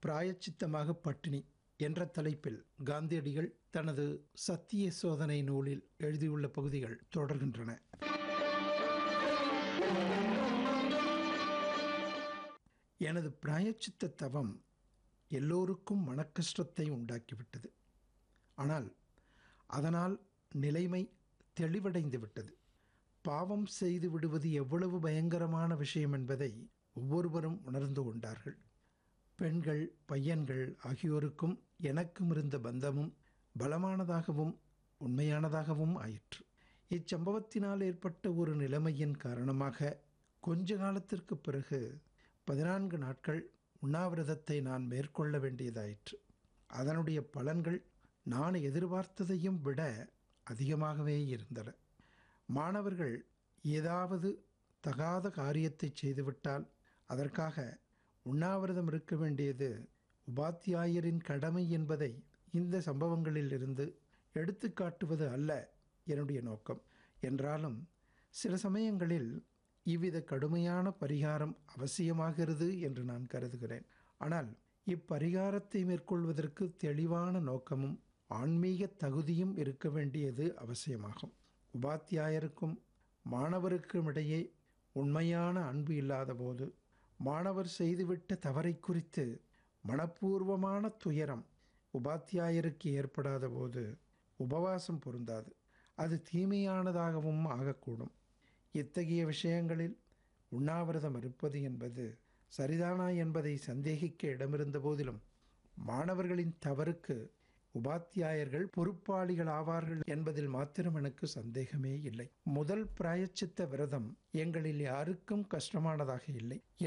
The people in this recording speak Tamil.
பிராயச்சித்தமாக பட்டினி என்ற தலைப்பில் காந்தியடிகள் தனது சத்திய சோதனை நூலில் எழுதியுள்ள பகுதிகள் தொடர்கின்றன எனது பிராயச்சித்த தவம் எல்லோருக்கும் மனக்கஷ்டத்தை உண்டாக்கிவிட்டது ஆனால் அதனால் நிலைமை தெளிவடைந்து விட்டது பாவம் செய்து விடுவது எவ்வளவு பயங்கரமான விஷயம் என்பதை ஒவ்வொருவரும் உணர்ந்து கொண்டார்கள் பெண்கள் பையன்கள் ஆகியோருக்கும் எனக்கும் இருந்த பந்தமும் பலமானதாகவும் உண்மையானதாகவும் ஆயிற்று இச்சம்பவத்தினால் ஏற்பட்ட ஒரு நிலைமையின் காரணமாக கொஞ்ச காலத்திற்கு பிறகு பதினான்கு நாட்கள் உண்ணாவிரதத்தை நான் மேற்கொள்ள வேண்டியதாயிற்று அதனுடைய பலன்கள் நான் எதிர்பார்த்ததையும் விட அதிகமாகவே இருந்தன மாணவர்கள் ஏதாவது தகாத காரியத்தை செய்துவிட்டால் அதற்காக உண்ணாவிரதம் இருக்க வேண்டியது உபாத்தியாயரின் கடமை என்பதை இந்த சம்பவங்களில் இருந்து எடுத்து காட்டுவது அல்ல என்னுடைய நோக்கம் என்றாலும் சில சமயங்களில் இவ்வித கடுமையான பரிகாரம் அவசியமாகிறது என்று நான் கருதுகிறேன் ஆனால் இப்பரிகாரத்தை மேற்கொள்வதற்கு தெளிவான நோக்கமும் ஆன்மீக தகுதியும் இருக்க வேண்டியது அவசியமாகும் உபாத்தியாயருக்கும் மாணவருக்கும் இடையே உண்மையான அன்பு இல்லாத போது மாணவர் செய்துவிட்ட தவறை குறித்து மனப்பூர்வமான துயரம் உபாத்தியாயருக்கு ஏற்படாத போது உபவாசம் பொருந்தாது அது தீமையானதாகவும் ஆகக்கூடும் இத்தகைய விஷயங்களில் உண்ணாவிரதம் இருப்பது என்பது சரிதானா என்பதை சந்தேகிக்க இடமிருந்த போதிலும் மாணவர்களின் தவறுக்கு உபாத்தியாயர்கள் பொறுப்பாளிகள் ஆவார்கள் என்பதில் மாத்திரம் எனக்கு சந்தேகமே இல்லை முதல் பிராயச்சித்த விரதம் எங்களில் யாருக்கும் கஷ்டமானதாக இல்லை